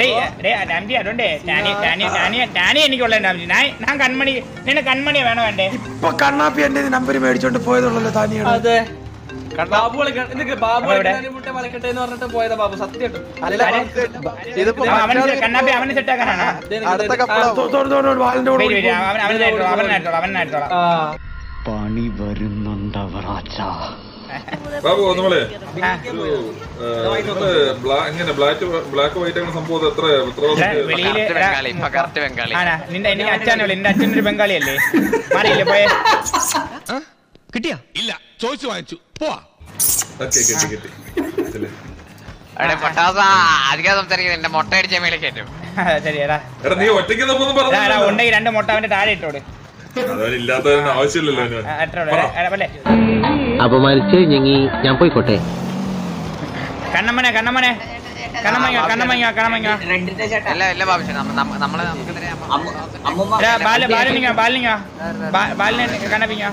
டேய் டேய் நம்பி അതുകൊണ്ടേ ടാനി ടാനി ടാനി ടാനി എനിക്കുള്ള നമ്പി ഞാൻ ഞാൻ കൺമണി നിന്നെ കൺമണി വേണോ വേണ്ടേ ഇപ്പൊ കണ്ണാപ്പി എന്റെ നമ്പർ മേടിച്ചോണ്ട് പോയതുള്ളല്ലോ താനിയാണ് അതെ ബാബു കളിക്ക- നിനക്ക് ബാബു അപ്പൊ ഇവിടെ? കളിക്കാൻ മുട്ട വളക്കട്ടെ എന്ന് പറഞ്ഞിട്ട് പോയതാ ബാബു സത്യം ഇതിപ്പോ അവന് കണ്ണാപ്പി അവന് സെറ്റാക്കാനാണോ അടുത്ത കപ്പളോ തോ- തോ- തോ- തോ- വാലിന്റെ കൂടെ വരും വരും അവൻ അവൻ നേരിട്ടോളാം അവൻ നേരിട്ടോളാം അവൻ നേരിട്ടോളാം പണി വരുന്നുണ്ടവറാച്ച ബാബു നമ്മളെ ആ. ഒരു നിങ്ങള് ബ്ലാ- ഇങ്ങനെ ബ്ലാക്ക് ബ്ലാക്ക് വൈറ്റ് അങ്ങനെ സംഭവം എത്ര എത്ര എടാ, ദിവസം വെളിയില് കറക്റ്റ് ബംഗാളി ഇപ്പൊ കറക്റ്റ് ബംഗാളി ആണാ നിന്റെ എനിക്ക് അച്ഛനെ വിളി നിന്റെ അച്ഛനൊരു ബംഗാളിയല്ലേ മാറിയില്ലേ പോയെ കിട്ടിയാ ഇല്ല ചോദിച്ചു വാങ്ങിച്ചു പോവാ ഓക്കെ കിട്ടി കിട്ടി ഇല്ലേ? എടേ പൊട്ടാസ അധികം സംസാരിക്കുന്നത് എന്റെ മുട്ട അടിച്ച മേലെ കയറ്റും ആ, ശരി എടാ എടാ നീ ഒറ്റയ്ക്ക് ഒന്നും എടാ, എടാ, പറഞ്ഞു ഉണ്ടെങ്കിൽ രണ്ട് മുട്ട അവന്റെ താഴെ ഇട്ടോട് അതൊരു ഇല്ലാത്തതിന് ആവശ്യമില്ലല്ലോ അവന്. ആ, ഇട്ടോട് എടാ, എടാ, പോലെ അപമാനിച്ച് ഞങ്ങി ഞാൻ പോയിക്കോട്ടെ കണ്ണമ്മനെ കണ്ണമ്മനെ കണ്ണമ്മങ്ങ കണ്ണമ്മങ്ങ കണ്ണമ്മങ്ങ അല്ല അല്ല ബാബുഷ നമ്മളെ നമുക്കെതിരെ എടാ, ബാല ബാലനിങ്ങ ബാലനിങ്ങ ബാ- ബാലിനെ കണ്ണപ്പിങ്ങ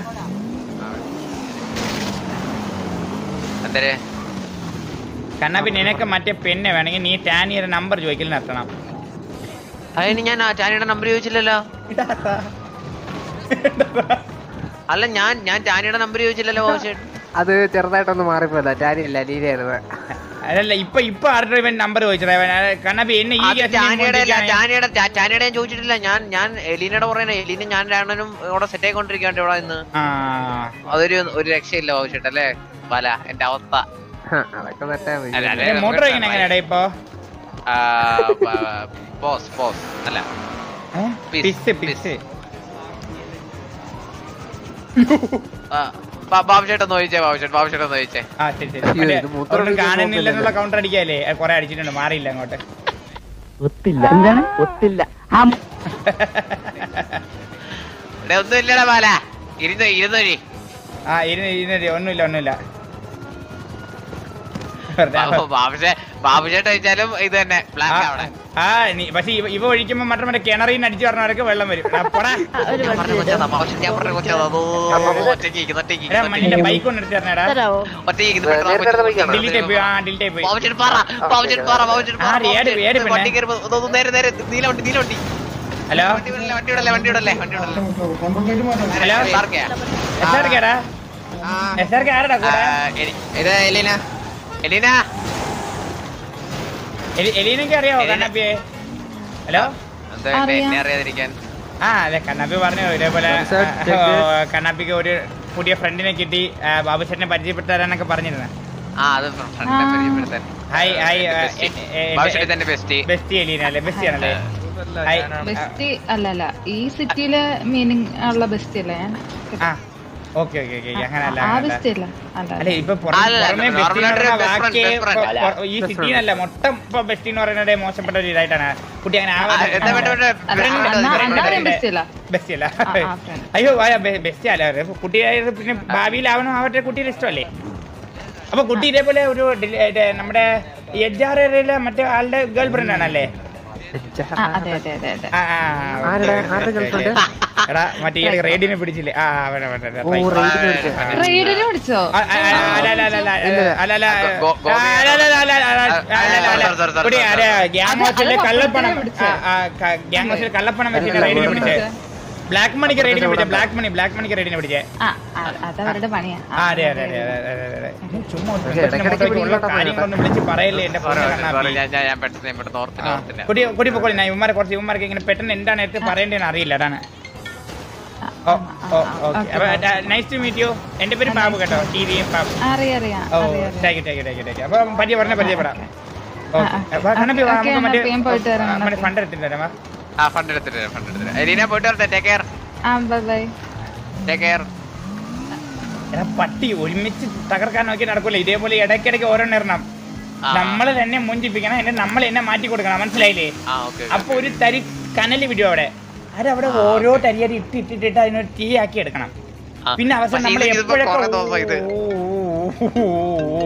എന്തരെ കണ്ണപ്പി നിനക്ക് മറ്റേ പെണ്ണ് വേണമെങ്കിൽ നീ ടാനിയുടെ നമ്പർ ചോദിക്കൽ നിർത്തണം അതിന് ഞാൻ ടാനിയുടെ നമ്പർ ചോദിച്ചില്ലല്ലോ അല്ല ഞാൻ ഞാൻ ടാനിയുടെ നമ്പർ ചോദിച്ചില്ലല്ലോ ബാബുഷേട്ട് അത് ചെറുതായിട്ടൊന്ന് മാറിപ്പോയതാ ടാരിയല്ല ലീലയായിരുന്നു അതല്ല ഇപ്പൊ ഇപ്പൊ ആരുടെ ഇവൻ നമ്പർ ചോദിച്ചത് കണ്ണപ്പി എന്നെ ഈ അത് കേസിൽ ടാനിയുടെ അല്ല മുൻപിരിക്കാനായി- ടാനിയുടെ ടാ- ടാനിയുടെ ഞാൻ ചോദിച്ചിട്ടില്ല ഞാൻ ഞാൻ എലീനയുടെ പറയണേ എലീന ഞാൻ രണ്ടനും ഇവിടെ സെറ്റ് ആയിക്കൊണ്ടിരിക്കാണ്ട് ഇവിടെ ഇന്ന് ആ അതൊരു ഒരു രക്ഷയില്ല ബാബുഷേട്ട് അല്ലേ പല എന്റെ അവസ്ഥ അതൊക്കെ തെറ്റാ മതി. അല്ല, അല്ല, മോട്ടർ എങ്ങനെ എങ്ങനെയാടാ ഇപ്പൊ ആ, ബ- പോസ് പോസ് അല്ല ഏ? Piss, പിസ് piss. പിസ് ബാബുഷേട്ട് ഒന്ന് ചോദിച്ചേ ബാബുഷേട്ട് ബാബുഷേട്ട് ഒന്ന് ചോദിച്ചേ ആ ശരി ശരി അയ്യോ, മറ്റേ ഇത് മൂത്രം ഒന്നും ഒഴിക്കാൻ കാണുന്നില്ലെന്നുള്ള കൗണ്ടർ അടിക്കാല്ലേ കൊറേ അടിച്ചിട്ടുണ്ട് മാറിയില്ല അങ്ങോട്ട് ഒത്തില്ല എന്താണ് ഒത്തില്ല ആ ഇവിടെ ഒന്നും ഇല്ലടാ ബാല ഇരുന്ന് ഇരുന്നൊരി ആ ഇരുന്ന് ഇരുന്ന് ഒന്നുമില്ല ഒന്നുമില്ല വെറുതെ അവ- ബാബുഷേ ബാബുഷേട്ട് ചോദിച്ചാലും ഇത് തന്നെ ആ, ബ്ലാക്ക് അവിടെ ആ നീ പക്ഷെ ഇവ ഇവ ഒഴിക്കുമ്പോ മറ്റേ മറ്റേ കിണറിൽ നിന്ന് അടിച്ചു പറഞ്ഞവരൊക്കെ വെള്ളം വരും എടാ, പോടാ ഞാൻ പറഞ്ഞ കൊച്ചതാ, ബാബുഷേട്ട് ഞാൻ പറഞ്ഞ കൊച്ചതാ. അതോ, ഒറ്റയ്ക്ക് ഇരിക്കുന്നു, ഒറ്റയ്ക്ക് എടാ ഇരിക്കുന്നു, മണ്ണിന്റെ ബൈക്ക് കൊണ്ട് എടുത്ത് തരണേടാ ഒറ്റയ്ക്ക് ഇരിക്കുന്നു, പെട്ടെന്ന് നേരത്തെ നടന്ന ബൈക്കാണോ? ഡിലീറ്റ് ആയി പോയി ആ ഡിലീറ്റ് ആയി പോയി ബാബുഷേട്ട് പറ, ബാബുഷേട്ട് പറ, ബാബുഷേട്ട് പറ, ആ, ഏടി, ബാബുഷേട്ട് ഏടി പിന്നെ. വണ്ടി കയറുമ്പോ ഒന്ന് ഒന്ന് നേരെ നേരെ നീല വണ്ടി നീല വണ്ടി ഹലോ വണ്ടി വിടല്ലേ വണ്ടി വിടല്ലേ വണ്ടി വിടല്ലേ വണ്ടി വിടല്ലേ ഹലോ സാർക്കെയാ? എസ് ആർ കേടാ എസ് ആർ കെ ആരടാ ആ, കൂടെ എലി- ഇത് എലീന എലീന എലി- എലീനൊക്കെ അറിയാവോ എലീന. കണ്ണപ്പിയെ ഹലോ എന്താ എന്നെ- എന്നെ അറിയാതിരിക്കാൻ ആ അതെ കണ്ണപ്പി പറഞ്ഞു ഇതേപോലെ സംസാരിച്ച് ആ, ഓ, കണ്ണപ്പിക്ക് ഒരു പുതിയ ഫ്രണ്ടിനെ കിട്ടി ആ, ബാബുശേട്ടനെ പരിചയപ്പെട്ടു തരാനൊക്കെ പറഞ്ഞിരുന്നു ആ അത് ഫ്രണ്ടിനെ പരിചയപ്പെടുത്താൻ ഹായ് ഹായ് ബാബുഷേട്ട് തന്നെ ബെസ്റ്റ് ബെസ്റ്റി എലീന അല്ലേ ബെസ്റ്റി ആണല്ലേ ഹായ് ബെസ്റ്റ് അല്ലല്ല ഈ സിറ്റിയിലെ മീനിങ് ഉള്ള ബെസ്റ്റ് അല്ലേ ഞാൻ ആ ഓക്കെ ഓക്കെ ഓക്കെ അങ്ങനല്ല ആ അങ്ങനല്ല ബെസ്റ്റ് അല്ല അല്ല അല്ല ഇപ്പൊ പുറ- അല്ല, പുറമെ normal ബെസ്റ്റി എന്ന് ആയിട്ടൊരു പറഞ്ഞ best friend, വാക്കേ best friend. പൊ- പൊ- ഈ സിറ്റിന്നല്ല മൊത്തം ഇപ്പൊ ബെസ്റ്റി എന്ന് പറയുന്നത് മോശപ്പെട്ട ഒരു ഇതായിട്ടാണ് കുട്ടി അങ്ങനെ ആ, എന്താ വേണ്ട, വേണ്ട, അല്ല, friend, അന്നാ- friend, അന്നാ friend. ബെസ്റ്റ് അല്ല ബെസ്റ്റി അല്ല ആ, ആ, friend. അയ്യോ ബെസ്റ്റി അല്ല കുട്ടിയായത് പിന്നെ ഭാവിയിലാവണം അവരുടെ കുട്ടിയുടെ ഇഷ്ടമല്ലേ അപ്പൊ കുട്ടി ഇതേപോലെ ഒരു ഡി- ഇത് നമ്മുടെ എച്ച് ആർ ഏരിയയിലെ മറ്റേ ആളുടെ ഗേൾ ഫ്രണ്ട് ആണല്ലേ ആ, അതെ അതെ അതെ അതെ ആ, ആ, ഓക്കേ, ആരുടെ- ഓക്കേ, ആരുടെ ഓക്കേ, girlfriend? ഓക്കേ. എടാ മറ്റേ ഈ റേഡിനെ പിടിച്ചില്ലേ ആ വേണ്ട വേണ്ട വേണ്ട, ഓ right. റെയ്ഡിന് വിളിച്ചേ റെയ്ഡിന് പിടിച്ചോ ആ, ആ, ആ, അല്ല, അല്ല, അല്ല, അല്ല, അല്ല, അല്ല, ഗോ- ഗോ- ആ, അല്ല, അല്ല, അല്ല, അല്ല, അല്ല, അല്ല, അല്ല, അല്ല. sorry, sorry, sorry, കുട്ടി, sorry. അതെ, ഗ്യാങ് അത് ഹൗസിലെ അത് കള്ളപ്പണം പിടിച്ചേ. ആ, ആ, ക- ഗ്യാങ് ഹൗസിലെ കള്ളപ്പണം വെച്ചിട്ട് അല്ല, റൈഡിനെ ഇവിടെ പിടിച്ചേ ബ്ലാക്ക് മണിക്ക് റൈഡിനെ പിടിച്ചേ ബ്ലാക്ക് മണി ബ്ലാക്ക് മണിക്ക് റൈഡിനെ പിടിച്ചേ ആ ആ, അത് അവരുടെ പണിയാ ആ, അതെ അതെ അതെ അതെ അതെ അതെ അതെ ചുമ്മാ ഒരു പക്ഷേ ഇടയ്ക്കിടയ്ക്ക് ഉള്ള പിടിക്കണ്ട കാര്യങ്ങളൊന്നും വിളിച്ച് പറയല്ലേ എന്റെ Sorry, പൊന്നു sorry, കണ്ണാപ്പി. sorry, ഞാൻ ഞാൻ- ഞാൻ പെട്ടെന്ന് ഞാൻ പെട്ടെന്ന് ഓർത്തില്ല ആ. ഓർത്തില്ല കുട്ടി കുട്ടി പൊക്കോളി ഞാൻ ഇവന്മാരെ കുറച്ച് ഇവന്മാർക്ക് ഇങ്ങനെ പെട്ടെന്ന് എന്താണ് എടുത്ത് പറയേണ്ടതെന്ന് അറിയില്ല അതാണ് oh oh okay nice to meet you എന്റെ പേര് ബാബു കേട്ടോ ടി വി ബാബു അറിയാം അറിയാം ഓ അറിയാം thank you thank you thank you thank you അപ്പൊ പരിചയ പറഞ്ഞ പരിചയപ്പെടാം ആ, ആ. ഓക്കെ കണ്ണപ്പി വാ, ഓക്കെ, നമുക്ക് മറ്റേ കണ്ണപ്പി, ഞാൻ പോയിട്ട് വരാം, ആ, മറ്റേ കണ്ണപ്പി. ഫണ്ട് എടുത്തിട്ട് തരാം വാ. ആ ഫണ്ട് എടുത്തിട്ട് തരാം, ഫണ്ട് എടുത്തിട്ട് തരാം. എലീന പോയിട്ട് വരട്ടെ ടേക്ക് കെയർ ആ ബൈ ബൈ ടേക്ക് കെയർ എടാ പട്ടി ഒരുമിച്ച് തകർക്കാൻ നോക്കി നടക്കൂല ഇതേപോലെ ഇടയ്ക്കിടയ്ക്ക് ഓരോന്ന് ഇടണം ആ. നമ്മള് തന്നെ മുഞ്ചിപ്പിക്കണം എന്നിട്ട് നമ്മൾ തന്നെ മാറ്റി കൊടുക്കണം മനസ്സിലായില്ലേ ആ ഓക്കെ അപ്പൊ ഒരു തരി കനല് വിടും അവിടെ അതവിടെ ഓരോ തരിയരി ഇട്ട് ഇട്ടിട്ട് അതിനൊരു തീ ആക്കി എടുക്കണം ആ. പിന്നെ അവസാനം പക്ഷേ നമ്മൾ ഇത് ഇതിപ്പോ കുറേ ദിവസം ഇത്. എപ്പോഴൊക്കെ